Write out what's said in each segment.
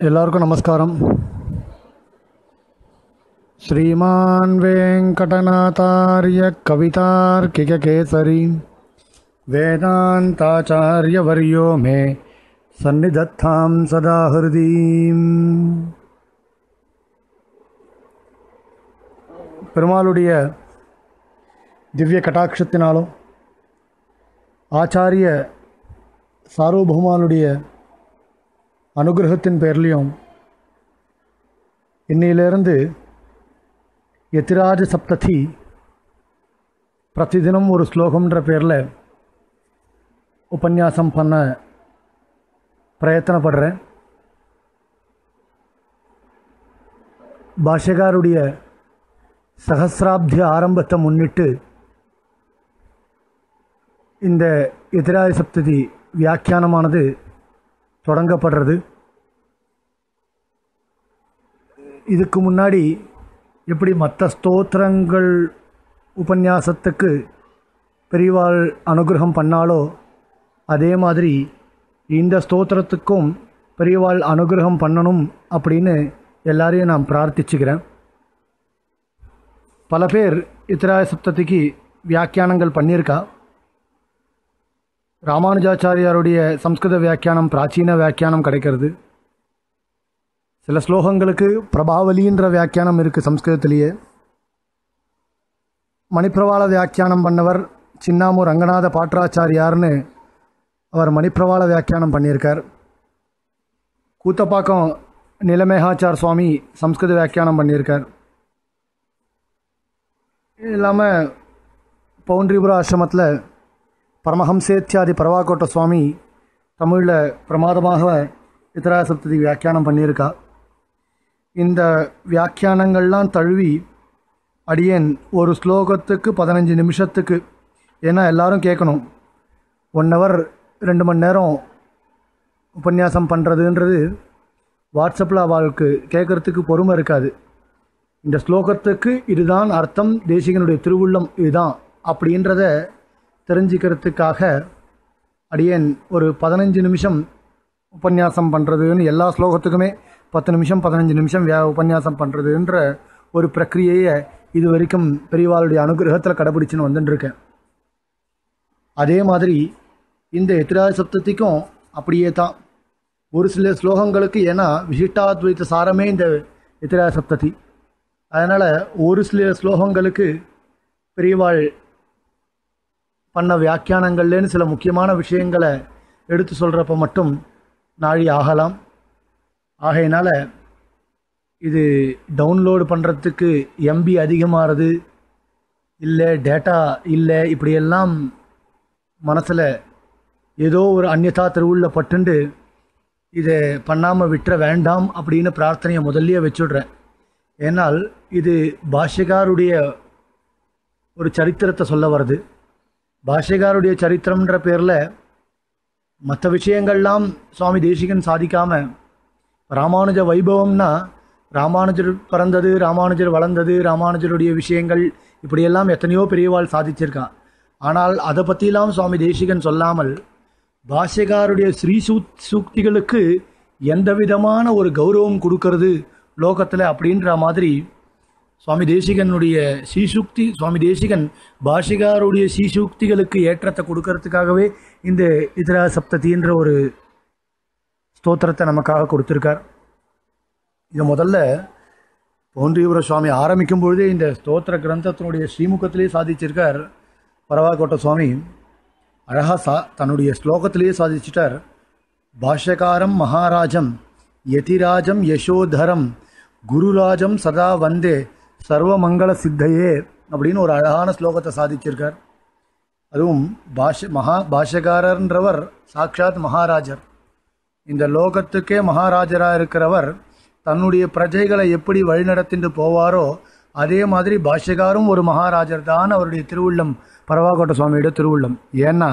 எல்லாருக்கும் நமஸ்காரம் श्रीमान् वेङ्कटनाथार्य कवितार्किककेसरी वेदान्ताचार्यवर्यो मे सन्निधत्तां सदा हृदीम् பெருமாளுடைய திவ்ய கட்டாட்சத்தினாலும் ஆச்சாரிய சார்வபௌமானுடைய அனுகிரகத்தின் பேர்லையும் இன்னையிலிருந்து எத்திராஜ சப்ததி பிரதிதினம் ஒரு ஸ்லோகம்ன்ற பேரில் உபன்யாசம் பண்ண பிரயத்தனப்படுறேன் பாஷ்யகாருடைய சகசிராப்திய ஆரம்பத்தை முன்னிட்டு இந்த எதிராய சப்ததி வியாக்கியானமானது தொடங்கப்படுறது இதுக்கு முன்னாடி எப்படி மற்ற ஸ்தோத்திரங்கள் உபன்யாசத்துக்கு பெரியவாள் அனுகிரகம் பண்ணாலோ அதே மாதிரி இந்த ஸ்தோத்திரத்துக்கும் பெரியவாள் அனுகிரகம் பண்ணணும் அப்படின்னு எல்லாரையும் நான் பிரார்த்திச்சுக்கிறேன் பல பேர் இத்திராய சப்ததிக்கு வியாக்கியானங்கள் பண்ணியிருக்கா ராமானுஜாச்சாரியாருடைய சம்ஸ்கிருத வியாக்கியானம் பிராச்சீன வியாக்கியானம் கிடைக்கிறது சில ஸ்லோகங்களுக்கு பிரபாவலின்ற வியாக்கியானம் இருக்குது சம்ஸ்கிருதத்திலேயே மணிப்பிரவாள வியாக்கியானம் பண்ணவர் சின்னாமூர் ரங்கநாத பாட்ராச்சாரியார்னு அவர் மணிப்பிரவாள வியாக்கியானம் பண்ணியிருக்கார் கூத்தப்பாக்கம் நிலமேகாச்சார் சுவாமி சம்ஸ்கிருத வியாக்கியானம் பண்ணியிருக்கார் இது இல்லாமல் பவுண்டரிபுர ஆசிரமத்தில் பரமஹம்சேத்தியாதி பரவாக்கோட்ட சுவாமி தமிழில் பிரமாதமாக இத்தரா சப்ததி வியாக்கியானம் பண்ணியிருக்கா இந்த வியாக்கியானங்கள்லாம் தழுவி அடியேன் ஒரு ஸ்லோகத்துக்கு பதினஞ்சு நிமிஷத்துக்கு ஏன்னா எல்லாரும் கேட்கணும் ஒன் ஹவர் ரெண்டு மணி நேரம் உபன்யாசம் பண்ணுறதுன்றது வாட்ஸ்அப்பில் அவளுக்கு கேட்குறதுக்கு பொறுமை இருக்காது இந்த ஸ்லோகத்துக்கு இதுதான் அர்த்தம் தேசிகனுடைய திருவுள்ளம் இதுதான் அப்படின்றத தெரிஞ்சுக்கிறதுக்காக அடியேன் ஒரு பதினஞ்சு நிமிஷம் உபன்யாசம் பண்ணுறதுன்னு எல்லா ஸ்லோகத்துக்குமே பத்து நிமிஷம் பதினஞ்சு நிமிஷம் வியா உபன்யாசம் பண்ணுறதுன்ற ஒரு பிரக்ரியையை இது வரைக்கும் பெரியவாளுடைய அனுகிரகத்தில் கடைபிடிச்சுன்னு வந்துட்டுருக்கேன் அதே மாதிரி இந்த எத்திராஜ சப்தத்திக்கும் அப்படியே தான் ஒரு சில ஸ்லோகங்களுக்கு ஏன்னா விசிஷ்டாத்வைத்த சாரமே இந்த எத்திராஜ சப்ததி அதனால் ஒரு சில ஸ்லோகங்களுக்கு பெரியவாள் பண்ண வியாக்கியானங்கள்லேன்னு சில முக்கியமான விஷயங்களை எடுத்து சொல்கிறப்ப மட்டும் நாழி ஆகலாம் ஆகையினால இது டவுன்லோடு பண்ணுறதுக்கு எம்பி அதிகமாகிறது இல்லை டேட்டா இல்லை இப்படியெல்லாம் மனசில் ஏதோ ஒரு அந்நியதா திருவுள்ள பட்டுண்டு இதை பண்ணாமல் விட்டுற வேண்டாம் அப்படின்னு பிரார்த்தனையை முதல்லயே வச்சுடுறேன் ஏன்னால் இது பாஷ்யகாருடைய ஒரு சரித்திரத்தை சொல்ல வருது பாஷ்யகாருடைய சரித்திரம்ன்ற பேரில் மற்ற விஷயங்கள்லாம் சுவாமி தேசிகன் சாதிக்காமல் ராமானுஜ வைபவம்னா ராமானுஜர் பிறந்தது ராமானுஜர் வளர்ந்தது ராமானுஜருடைய விஷயங்கள் இப்படியெல்லாம் எத்தனையோ பெரியவாள் சாதிச்சிருக்கான் ஆனால் அதை பற்றிலாம் சுவாமி தேசிகன் சொல்லாமல் பாஷ்யகாருடைய ஸ்ரீ சூ சூக்திகளுக்கு எந்த விதமான ஒரு கௌரவம் கொடுக்கறது லோகத்தில் அப்படின்ற மாதிரி சுவாமி தேசிகனுடைய சீசுக்தி சுவாமி தேசிகன் பாஷிகாருடைய சீசுக்திகளுக்கு ஏற்றத்தை கொடுக்கறதுக்காகவே இந்த இதர சப்ததின்ற ஒரு ஸ்தோத்திரத்தை நமக்காக கொடுத்துருக்கார் இது முதல்ல பௌண்டரிபுர சுவாமி ஆரம்பிக்கும் பொழுதே இந்த ஸ்தோத்திர கிரந்தத்தினுடைய ஸ்ரீமுகத்திலே சாதிச்சிருக்கார் பரவாக்கோட்ட சுவாமி அழகா சா தன்னுடைய ஸ்லோகத்திலேயே சாதிச்சிட்டார் பாஷ்யகாரம் மகாராஜம் யதிராஜம் யசோதரம் குருராஜம் சதா வந்தே சர்வமங்கள சித்தையே அப்படின்னு ஒரு அழகான ஸ்லோகத்தை சாதிச்சிருக்கார் அதுவும் பாஷ மகா பாஷ்யகாரன்றவர் சாக்ஷாத் மகாராஜர் இந்த லோகத்துக்கே மகாராஜராக இருக்கிறவர் தன்னுடைய பிரஜைகளை எப்படி வழிநடத்திட்டு போவாரோ அதே மாதிரி பாஷ்யகாரும் ஒரு மகாராஜர் தான் அவருடைய திருவுள்ளம் பரவாக்கோட்ட சுவாமியோட திருவுள்ளம் ஏன்னா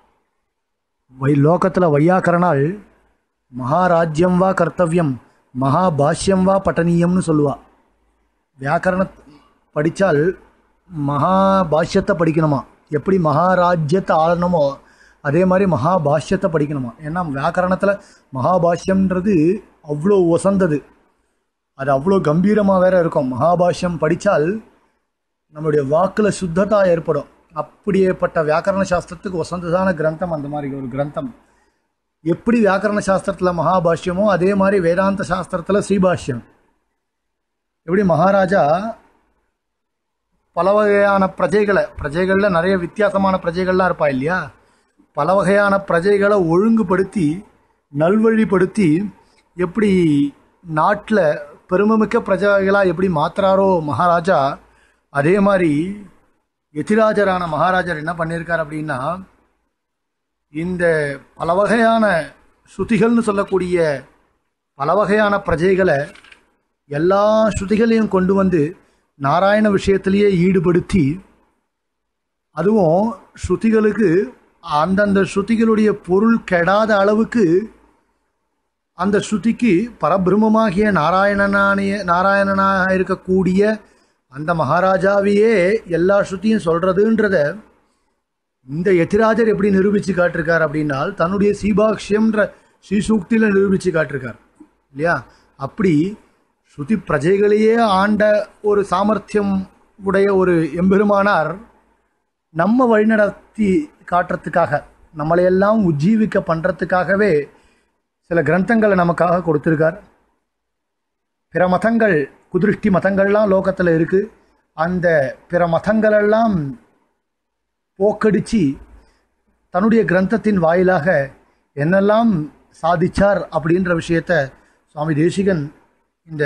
வை லோகத்தில் வையாக்கரனால் மகாராஜ்யம் வா கர்த்தவியம் மகாபாஷ்யம் வா பட்டனீயம்னு சொல்லுவா வியாக்கரண படித்தால் மகாபாஷ்யத்தை படிக்கணுமா எப்படி மகாராஜ்யத்தை ஆளணுமோ அதே மாதிரி மகாபாஷ்யத்தை படிக்கணுமா ஏன்னா வியாக்கரணத்தில் மகாபாஷ்யம்ன்றது அவ்வளோ ஒசந்தது அது அவ்வளோ கம்பீரமாக வேற இருக்கும் மகாபாஷ்யம் படித்தால் நம்மளுடைய வாக்கில் சுத்ததா ஏற்படும் அப்படியேப்பட்ட வியாக்கரண சாஸ்திரத்துக்கு வசந்ததான கிரந்தம் அந்த மாதிரி ஒரு கிரந்தம் எப்படி வியாக்கரண சாஸ்திரத்தில் மகாபாஷ்யமோ அதே மாதிரி வேதாந்த சாஸ்திரத்தில் ஸ்ரீபாஷ்யம் எப்படி மகாராஜா பல வகையான பிரஜைகளை பிரஜைகளில் நிறைய வித்தியாசமான பிரஜைகள்லாம் இருப்பா இல்லையா பல வகையான பிரஜைகளை ஒழுங்குபடுத்தி நல்வழிப்படுத்தி எப்படி நாட்டில் பெருமைமிக்க பிரஜைகளாக எப்படி மாத்துறாரோ மகாராஜா அதே மாதிரி எதிராஜரான மகாராஜர் என்ன பண்ணியிருக்கார் அப்படின்னா இந்த பல வகையான ஸ்ருதிகள்னு சொல்லக்கூடிய பல வகையான பிரஜைகளை எல்லா ஸ்ருதிகளையும் கொண்டு வந்து நாராயண விஷயத்திலேயே ஈடுபடுத்தி அதுவும் ஸ்ருதிகளுக்கு அந்தந்த ஸ்ருதிகளுடைய பொருள் கெடாத அளவுக்கு அந்த ஸ்ருதிக்கு பரபிரம்மமாகிய நாராயணனானிய நாராயணனாக இருக்கக்கூடிய அந்த மகாராஜாவையே எல்லா ஸ்ருதியும் சொல்றதுன்றத இந்த எதிராஜர் எப்படி நிரூபிச்சு காட்டிருக்கார் அப்படின்னால் தன்னுடைய சீபாக்ஷியம்ன்ற ஸ்ரீசூக்தியில் நிரூபிச்சு காட்டிருக்கார் இல்லையா அப்படி ஸ்ருதி பிரஜைகளையே ஆண்ட ஒரு சாமர்த்தியம் உடைய ஒரு எம்பெருமானார் நம்ம வழிநடத்தி காட்டுறதுக்காக நம்மளையெல்லாம் உஜ்ஜீவிக்க பண்ணுறதுக்காகவே சில கிரந்தங்களை நமக்காக கொடுத்துருக்கார் பிற மதங்கள் குதிருஷ்டி மதங்கள்லாம் லோகத்தில் இருக்குது அந்த பிற மதங்களெல்லாம் போக்கடிச்சு தன்னுடைய கிரந்தத்தின் வாயிலாக என்னெல்லாம் சாதிச்சார் அப்படின்ற விஷயத்த சுவாமி தேசிகன் இந்த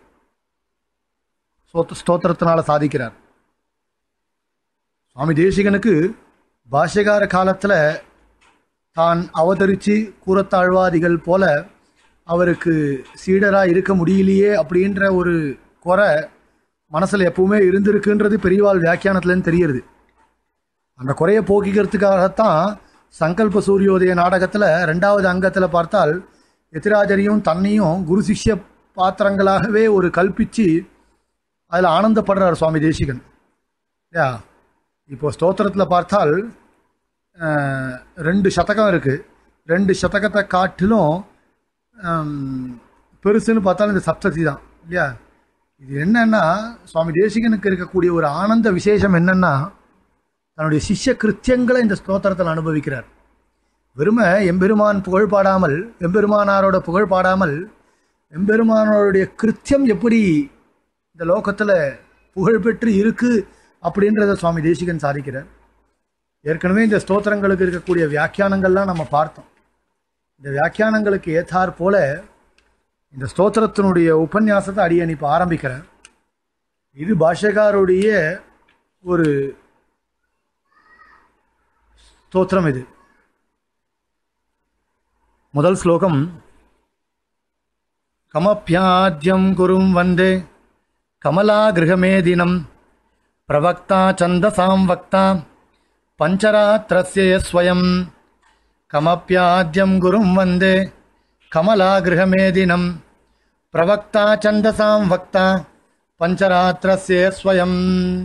ஸ்தோத்த ஸ்தோத்திரத்தினால சாதிக்கிறார் சுவாமி தேசிகனுக்கு பாஷ்யகார காலத்தில் தான் அவதரித்து கூறத்தாழ்வாதிகள் போல அவருக்கு சீடராக இருக்க முடியலையே அப்படின்ற ஒரு குறை மனசில் எப்பவுமே இருந்திருக்குன்றது பெரியவாள் வியாக்கியானத்துலேருந்து தெரியுது அந்த குறையை போக்கிக்கிறதுக்காகத்தான் சங்கல்ப சூரியோதய நாடகத்தில் ரெண்டாவது அங்கத்தில் பார்த்தால் எதிராஜரையும் தன்னையும் குரு சிஷ்ய பாத்திரங்களாகவே ஒரு கல்பிச்சு அதில் ஆனந்தப்படுறார் சுவாமி தேசிகன் இல்லையா இப்போ ஸ்தோத்திரத்தில் பார்த்தால் அஹ், ரெண்டு சதகம் இருக்குது ரெண்டு சதகத்தை காட்டிலும் ஹம், பெருசுன்னு பார்த்தாலும் இந்த சப்ததி தான் இல்லையா இது என்னன்னா சுவாமி தேசிகனுக்கு இருக்கக்கூடிய ஒரு ஆனந்த விசேஷம் என்னன்னா தன்னுடைய சிஷ்ய கிருத்தியங்களை இந்த ஸ்தோத்திரத்தில் அனுபவிக்கிறார் வெறுமை எம்பெருமான் புகழ் பாடாமல் எம்பெருமானாரோட புகழ் பாடாமல் எம்பெருமானோருடைய கிருத்தியம் எப்படி இந்த லோகத்தில் புகழ்பெற்று இருக்கு அப்படின்றத சுவாமி தேசிகன் சாதிக்கிறார் ஏற்கனவே இந்த ஸ்தோத்திரங்களுக்கு இருக்கக்கூடிய வியாக்கியானங்கள்லாம் நம்ம பார்த்தோம் இந்த வியாக்கியானங்களுக்கு ஏத்தாற் போல இந்த ஸ்தோத்திரத்தினுடைய உபன்யாசத்தை அடியேன் இப்போ ஆரம்பிக்கிறேன் இது பாஷ்யக்காருடைய ஒரு ஸ்தோத்திரம் இது முதல் ஸ்லோகம் கமப்பியாத்யம் குரும் வந்தே கமலாகிருகமேதினம் பிரவக்தா சந்தசாம் வக்தா பஞ்சராத்திரஸ்ய ஸ்வயம் கமப்பியாத்யம் குரும் வந்தே கமலாகிருகமேதினம் பிரவக்தா சந்தசாம் வக்தா பஞ்சராத்திரஸ்ய ஸ்வயம்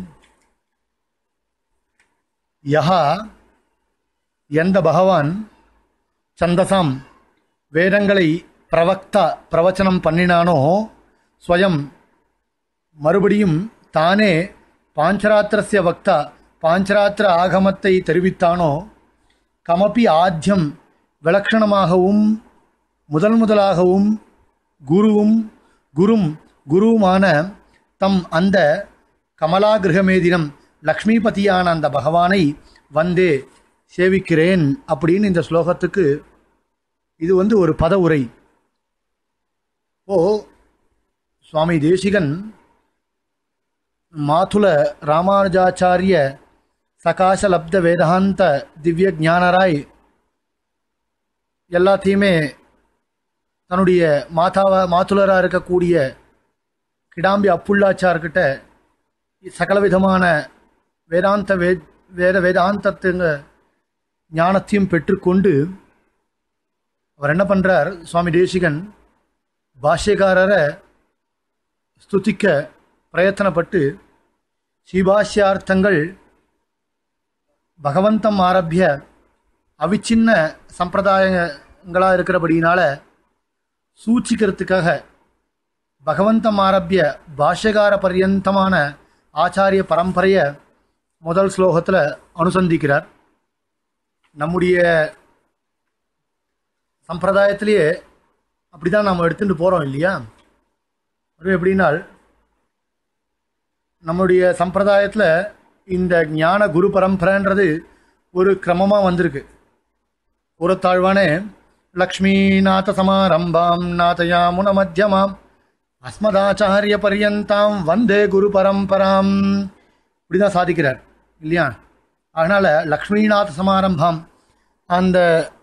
யஹா எந்த பகவான் சந்தசாம் வேதங்களை பிரவக்தா பிரவச்சனம் பண்ணினானோ ஸ்வயம் மறுபடியும் தானே பாஞ்சராத்திரஸ்ய வக்தா பாஞ்சராத்திர ஆகமத்தை தெரிவித்தானோ கமபி ஆத்தியம் விலக்ஷணமாகவும் முதல் முதலாகவும் குருவும் குரும் குருவுமான தம் அந்த கமலாகிருகமேதினம் லக்ஷ்மிபதியான அந்த பகவானை வந்தே சேவிக்கிறேன் அப்படின்னு இந்த ஸ்லோகத்துக்கு இது வந்து ஒரு பத உரை ஓ சுவாமி தேசிகன் மாதுல ராமானுஜாச்சாரிய சகாசலப்த வேதாந்த திவ்ய ஞானராய் எல்லாத்தையுமே தன்னுடைய மாதாவா மாத்துலராக இருக்கக்கூடிய கிடாம்பி அப்புள்ளாச்சார்கிட்ட சகல விதமான வேதாந்த வே வேத வேதாந்தத்துங்க ஞானத்தையும் பெற்றுக்கொண்டு அவர் என்ன பண்ணுறார் சுவாமி தேசிகன் பாஷ்யக்காரரை ஸ்துதிக்க பிரயத்தனப்பட்டு ஸ்ரீபாஷ்யார்த்தங்கள் பகவந்தம் ஆரம்பிய அவிச்சின்ன சம்பிரதாயங்களாக இருக்கிறபடினால சூச்சிக்கிறதுக்காக பகவந்தம் ஆரம்பிய பாஷ்யகார பர்யந்தமான ஆச்சாரிய பரம்பரையை முதல் ஸ்லோகத்தில் அனுசந்திக்கிறார் நம்முடைய சம்பிரதாயத்திலேயே அப்படிதான் நம்ம எடுத்துட்டு போகிறோம் இல்லையா அது எப்படின்னால் நம்முடைய சம்பிரதாயத்தில் இந்த ஞான குரு பரம்பரைன்றது ஒரு கிரமமாக வந்திருக்கு புறத்தாழ்வானே லக்ஷ்மீநாத சமாரம்பாம் நாதயாமுன மத்தியமாம் அஸ்மதாச்சாரிய பர்யந்தாம் வந்தே குரு பரம்பராம் இப்படிதான் சாதிக்கிறார் இல்லையா அதனால லக்ஷ்மிநாத சமாரம்பம் அந்த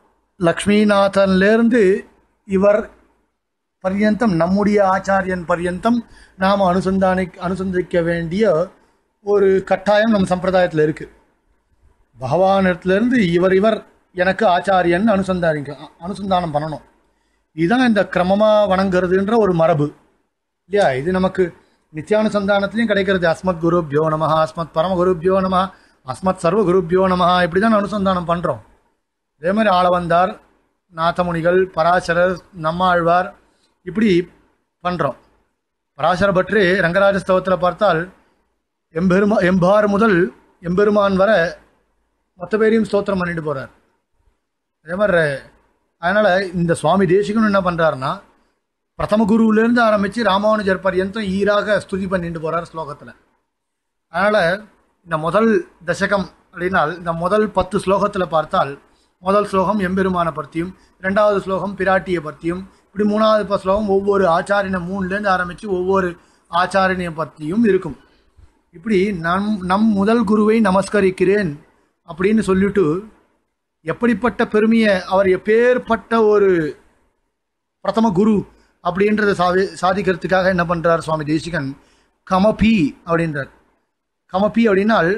லக்ஷ்மிநாதன்லேருந்து இவர் பர்யந்தம் நம்முடைய ஆச்சாரியன் பர்யந்தம் நாம் அனுசந்தானி அனுசந்திக்க வேண்டிய ஒரு கட்டாயம் நம்ம சம்பிரதாயத்தில் இருக்கு பகவானிடத்துலேருந்து இவர் இவர் எனக்கு ஆச்சாரியன் அனுசந்தானிக்க அனுசந்தானம் பண்ணணும் இதுதான் இந்த கிரமமாக வணங்குறதுன்ற ஒரு மரபு இல்லையா இது நமக்கு நித்தியானுசந்தானத்திலையும் கிடைக்கிறது அஸ்மத் குருப்யோ நம அஸ்மத் பரம குருப்யோ நம அஸ்மத் சர்வ குருப்யோ நம இப்படி தான் அனுசந்தானம் பண்ணுறோம் அதே மாதிரி ஆளவந்தார் நாத்தமுனிகள் பராசரர் நம்மாழ்வார் இப்படி பண்ணுறோம் பராசர பற்றி ரங்கராஜ ஸ்தவத்தில் பார்த்தால் எம்பெருமா எம்பார் முதல் எம்பெருமான் வர மொத்த பேரையும் ஸ்தோத்திரம் பண்ணிட்டு போகிறார் அதே மாதிரி அதனால் இந்த சுவாமி தேசிகன் என்ன பண்ணுறாருன்னா பிரதம குருவிலேருந்து ஆரம்பித்து ராமானுஜர் பர்யந்தம் ஈராக ஸ்துதி பண்ணிட்டு போகிறார் ஸ்லோகத்தில் அதனால் இந்த முதல் தசகம் அப்படின்னால் இந்த முதல் பத்து ஸ்லோகத்தில் பார்த்தால் முதல் ஸ்லோகம் எம்பெருமான பற்றியும் ரெண்டாவது ஸ்லோகம் பிராட்டியை பற்றியும் இப்படி மூணாவது ப- ஸ்லோகம் ஒவ்வொரு ஆச்சாரியனை மூணுலேருந்து ஆரம்பித்து ஒவ்வொரு ஆச்சாரியனை பற்றியும் இருக்கும் இப்படி நம் நம் முதல் குருவை நமஸ்கரிக்கிறேன் அப்படின்னு சொல்லிட்டு எப்படிப்பட்ட பெருமையை அவர் எப்பேற்பட்ட ஒரு பிரதம குரு அப்படின்றத சாதி சாதிக்கிறதுக்காக என்ன பண்ணுறார் சுவாமி தேசிகன் கமபி அப்படின்றார் கமபி அப்படின்னால்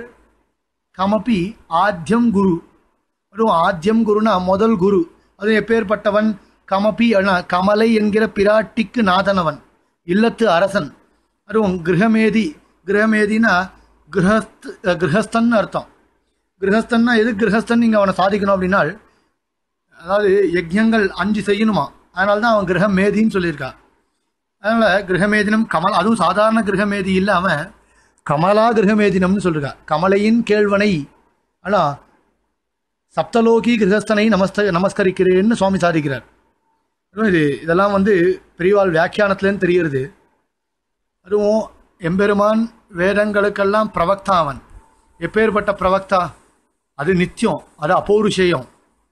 கமபி ஆத்தியம் குரு அதுவும் ஆத்தியம் குருனா முதல் குரு அதுவும் எப்பேற்பட்டவன் கமபி அப்படின்னா கமலை என்கிற பிராட்டிக்கு நாதனவன் இல்லத்து அரசன் அதுவும் கிரகமேதி கிரகமேதினா கிரகஸ்த் கிரகஸ்தன் அர்த்தம் கிரகஸ்தன்னா எது கிரகஸ்தன் நீங்கள் அவனை சாதிக்கணும் அப்படின்னால் அதாவது யஜ்யங்கள் அஞ்சு செய்யணுமா அதனால தான் அவன் கிரகமேதின்னு சொல்லியிருக்கா அதனால் கிரகமேதினம் கமல் அதுவும் சாதாரண கிரகமேதி இல்லாமல் கமலா கிரகமேதினம்னு சொல்லிருக்கா கமலையின் கேழ்வனை ஆனால் சப்தலோகி கிரகஸ்தனை நமஸ்த நமஸ்கரிக்கிறேன்னு சுவாமி சாதிக்கிறார் அதுவும் இது இதெல்லாம் வந்து பெரியவாள் வியாக்கியானத்துலேருந்து தெரிகிறது அதுவும் எம்பெருமான் வேதங்களுக்கெல்லாம் பிரவக்தா அவன் எப்பேற்பட்ட பிரவக்தா அது நித்தியம் அது அப்பௌருஷேயம்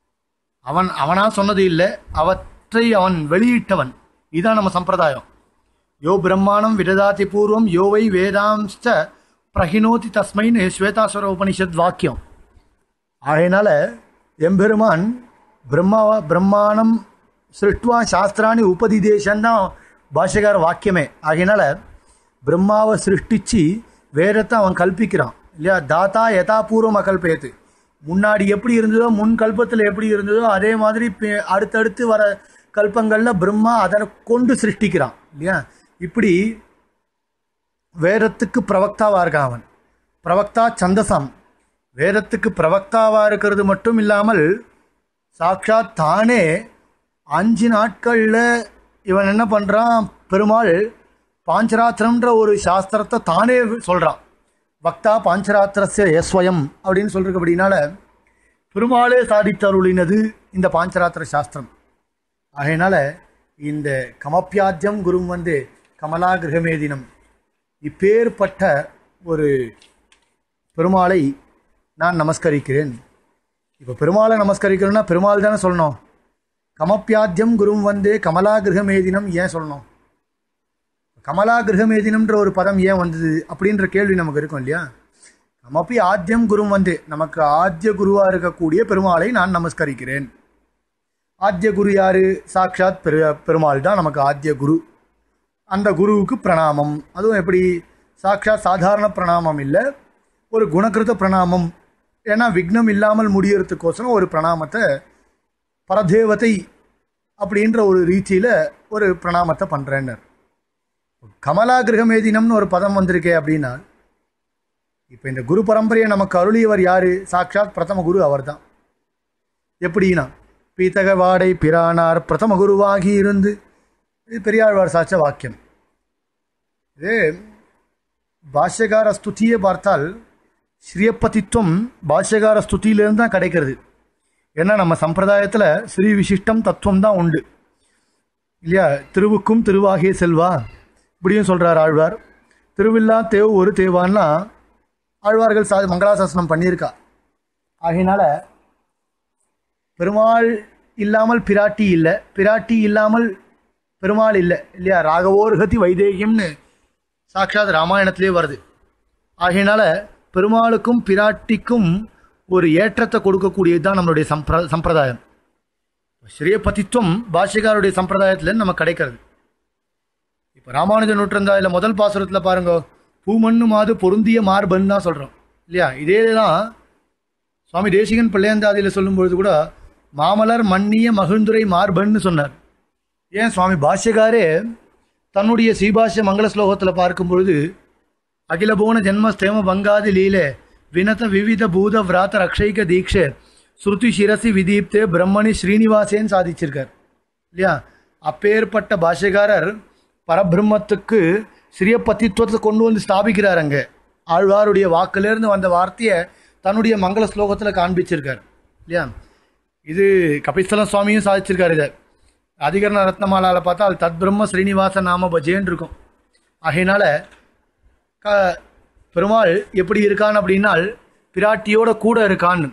அவன் அவனா சொன்னது இல்லை அவற்றை அவன் வெளியிட்டவன் இதுதான் நம்ம சம்பிரதாயம் யோ பிரம்மாணம் விததாதி பூர்வம் யோவை வேதாம்ச பிரகினோதி தஸ்மைன்னு ஸ்வேதாசுர உபனிஷத் வாக்கியம் ஆகையினால எம்பெருமான் பிரம்மாவா பிரம்மாணம் சிருஷ்டுவா சாஸ்திராணி உபதிதேசம் தான் பாஷகார வாக்கியமே ஆகையினால பிரம்மாவை சிருஷ்டிச்சு வேதத்தை அவன் கல்பிக்கிறான் இல்லையா தாத்தா யதாபூர்வம் அகல்பயத்து முன்னாடி எப்படி இருந்ததோ முன் கல்பத்தில் எப்படி இருந்ததோ அதே மாதிரி பி- அடுத்தடுத்து வர கல்பங்களில் பிரம்மா அதனை கொண்டு சிருஷ்டிக்கிறான் இல்லையா இப்படி வேதத்துக்கு பிரவக்தாவா இருக்கான் அவன் பிரவக்தா சந்தசம் வேதத்துக்கு பிரவக்தாவா இருக்கிறது மட்டும் இல்லாமல் சாட்சாத் தானே அஞ்சு நாட்களில் இவன் என்ன பண்ணுறான் பெருமாள் பாஞ்சராத்திரம்ன்ற ஒரு சாஸ்திரத்தை தானே சொல்கிறான் பக்தா பாஞ்சராத்திரஸ்ய யஸ்வயம் அப்படின்னு சொல்றபடினால பெருமாளே சாதித்தருளினது இந்த பாஞ்சராத்திர சாஸ்திரம் ஆகையினால இந்த கமப்பியாத்தியம் குரும் வந்து கமலா கிரகமேதினம் இப்பேற்பட்ட ஒரு பெருமாளை நான் நமஸ்கரிக்கிறேன் இப்போ பெருமாளை நமஸ்கரிக்கிறேன்னா பெருமாள் தானே சொல்லணும் கமப்பியாத்தியம் குரும் வந்தே கமலா கிரகமேதினம் ஏன் சொல்லணும் கமலா கிரகமேதினம்ன்ற ஒரு பதம் ஏன் வந்தது அப்படின்ற கேள்வி நமக்கு இருக்கும் இல்லையா நமப்பி ஆத்தியம் குரும் வந்து நமக்கு ஆத்திய குருவா இருக்கக்கூடிய பெருமாளை நான் நமஸ்கரிக்கிறேன் ஆத்திய குரு யாரு சாக்ஷாத் பெரு பெருமாள் தான் நமக்கு ஆத்திய குரு அந்த குருவுக்கு பிரணாமம் அதுவும் எப்படி சாக்ஷாத் சாதாரண பிரணாமம் இல்லை ஒரு குணகிருத பிரணாமம் ஏன்னா விக்னம் இல்லாமல் முடியறதுக்கோசரம் ஒரு பிரணாமத்தை பரதேவதை அப்படின்ற ஒரு ரீதியில் ஒரு பிரணாமத்தை பண்ணுறேன்னர் கமலா கிரகமேதினம்னு ஒரு பதம் வந்திருக்கே அப்படின்னா இப்போ இந்த குரு பரம்பரையை நமக்கு அருளியவர் யாரு சாக்ஷாத் பிரதம குரு அவர்தான் எப்படின்னா பீத்தக வாடை பிரானார் பிரதம குருவாகி இருந்து இது பெரியாழ்வார் சாச்ச வாக்கியம் இது பாஷ்யகார ஸ்துதியை பார்த்தால் ஸ்ரீயப்பதித்துவம் பாஷ்யகார ஸ்துதியிலேருந்து தான் கிடைக்கிறது ஏன்னா நம்ம சம்பிரதாயத்தில் ஸ்ரீ விசிஷ்டம் தத்துவம் தான் உண்டு இல்லையா திருவுக்கும் திருவாகிய செல்வா இப்படியும் சொல்கிறார் ஆழ்வார் திருவில்லா தேவ் ஒரு தேவான்னா ஆழ்வார்கள் சா மங்களாசாசனம் பண்ணியிருக்கா ஆகையினால பெருமாள் இல்லாமல் பிராட்டி இல்லை பிராட்டி இல்லாமல் பெருமாள் இல்லை இல்லையா ராகவோர்கதி வைதேகியம்னு சாட்சாத் ராமாயணத்திலே வருது ஆகையினால பெருமாளுக்கும் பிராட்டிக்கும் ஒரு ஏற்றத்தை கொடுக்கக்கூடியது தான் நம்மளுடைய சம்பிர சம்பிரதாயம் ஸ்ரீயபதித்துவம் பாஷ்யக்காருடைய சம்பிரதாயத்தில் நமக்கு கிடைக்கிறது இப்போ ராமானுஜ நூற்றந்தாயில் முதல் பாசுரத்தில் பாருங்க பூமண்ணு மாது பொருந்திய மார்பன் தான் சொல்கிறோம் இல்லையா இதே தான் சுவாமி தேசிகன் பிள்ளையந்தாதியில் சொல்லும்பொழுது கூட மாமலர் மன்னிய மகிழ்ந்துரை மார்பன்னு சொன்னார் ஏன் சுவாமி பாஷ்யகாரே தன்னுடைய ஸ்ரீபாஷ்ய மங்கள ஸ்லோகத்தில் பார்க்கும் பொழுது அகிலபோன ஜென்ம ஸ்தேம பங்காதி லீலே வினத விவித பூத விராத ரக்ஷைக தீட்சே ஸ்ருதி சிரசி விதீப்தே பிரம்மணி ஸ்ரீனிவாசேன்னு சாதிச்சிருக்கார் இல்லையா அப்பேற்பட்ட பாஷ்யகாரர் பரபிரம்மத்துக்கு ஸ்ரீயப்பத்தித்துவத்தை கொண்டு வந்து ஸ்தாபிக்கிறார் அங்கே ஆழ்வாருடைய வாக்கிலிருந்து வந்த வார்த்தையை தன்னுடைய மங்கள ஸ்லோகத்தில் காண்பிச்சிருக்கார் இல்லையா இது கபிஸ்தலம் சுவாமியும் சாதிச்சிருக்காரு இதை அதிகரண ரத்னமாலாவில் பார்த்தால் தத் பிரம்ம ஸ்ரீனிவாச நாம பஜேன்னு இருக்கும் ஆகையினால க பெருமாள் எப்படி இருக்கான் அப்படின்னால் பிராட்டியோட கூட இருக்கான்னு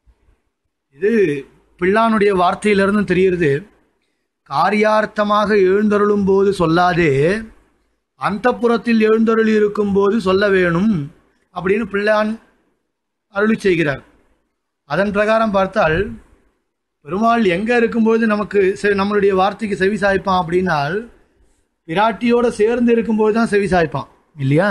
இது பிள்ளானுடைய வார்த்தையிலிருந்து தெரிகிறது காரியார்த்தமாக எழுந்தருளும் போது சொல்லாதே அந்தப்புறத்தில் எழுந்தருளி இருக்கும் போது சொல்ல வேணும் அப்படின்னு பிள்ளான் அருளி செய்கிறார் அதன் பிரகாரம் பார்த்தால் பெருமாள் எங்கே இருக்கும்போது நமக்கு செ- நம்மளுடைய வார்த்தைக்கு செவி சாய்ப்பான் அப்படின்னால் பிராட்டியோட சேர்ந்து இருக்கும்போது தான் செவி சாய்ப்பான் இல்லையா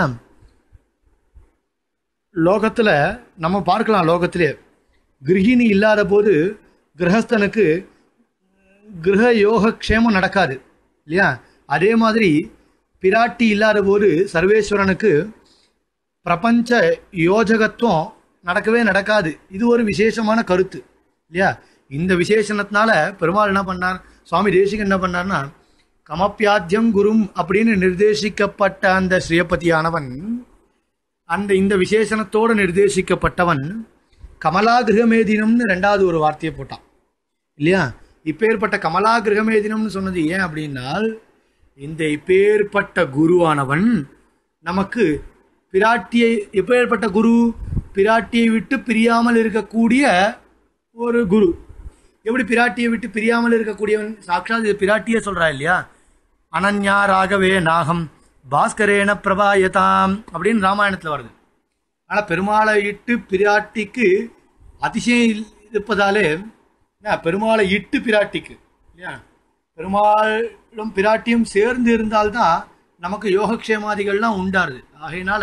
லோகத்தில் நம்ம பார்க்கலாம் லோகத்திலே கிரகிணி இல்லாத போது கிரகஸ்தனுக்கு கிரக யோகக்ஷேமம் நடக்காது இல்லையா அதே மாதிரி பிராட்டி இல்லாத போது சர்வேஸ்வரனுக்கு பிரபஞ்ச யோஜகத்துவம் நடக்கவே நடக்காது இது ஒரு விசேஷமான கருத்து இல்லையா இந்த விசேஷணத்தினால பெருமாள் என்ன பண்ணார் சுவாமி தேசிகன் என்ன பண்ணார்னா கமப்பியாத்தியம் குரும் அப்படின்னு நிர்தேசிக்கப்பட்ட அந்த ஸ்ரீயபதியானவன் அந்த இந்த விசேஷணத்தோடு நிர்தேசிக்கப்பட்டவன் கமலா கிரகமேதினம்னு ரெண்டாவது ஒரு வார்த்தையை போட்டான் இல்லையா இப்பேற்பட்ட கமலா கிரகமேதினம்னு சொன்னது ஏன் அப்படின்னால் இந்த இப்பேற்பட்ட குருவானவன் நமக்கு பிராட்டியை எப்பேற்பட்ட குரு பிராட்டியை விட்டு பிரியாமல் இருக்கக்கூடிய ஒரு குரு எப்படி பிராட்டியை விட்டு பிரியாமல் இருக்கக்கூடியவன் சாட்சாத் இது பிராட்டியே சொல்றா இல்லையா அனன்யா ராகவே நாகம் பாஸ்கரேன பிரபாயதாம் அப்படின்னு ராமாயணத்தில் வருது ஆனால் பெருமாளை இட்டு பிராட்டிக்கு அதிசயம் இல்- இருப்பதாலே என்ன, பெருமாளை இட்டு பிராட்டிக்கு இல்லையா பெருமாளும் பிராட்டியும் சேர்ந்து இருந்தால்தான் நமக்கு யோகக்ஷேமாதிகள்லாம் உண்டாருது ஆகையினால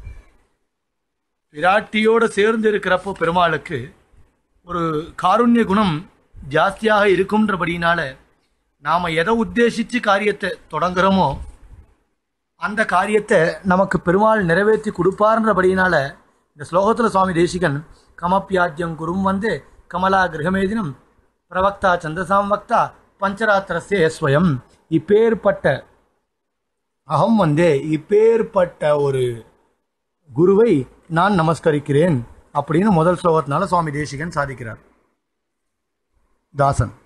பிராட்டியோட சேர்ந்து இருக்கிறப்போ பெருமாளுக்கு ஒரு காருண்ய குணம் ஜாஸ்தியாக இருக்கும்ன்றபடினால நாம் எதை உத்தேசித்து காரியத்தை தொடங்குறோமோ அந்த காரியத்தை நமக்கு பெருமாள் நிறைவேற்றி கொடுப்பார்ன்றபடினால இந்த ஸ்லோகத்தில் சுவாமி தேசிகன் கமப்பியாஜ்யம் குரும் வந்து கமலா கிரகமேதினம் பிரவக்தா சந்தசாம் வக்தா பஞ்சராத்திரஸ்ய ஸ்வயம் இப்பேற்பட்ட அகம் வந்தே இப்பேற்பட்ட ஒரு குருவை நான் நமஸ்கரிக்கிறேன் அப்படின்னு முதல் ஸ்லோகத்தினால சுவாமி தேசிகன் சாதிக்கிறார் தாசன்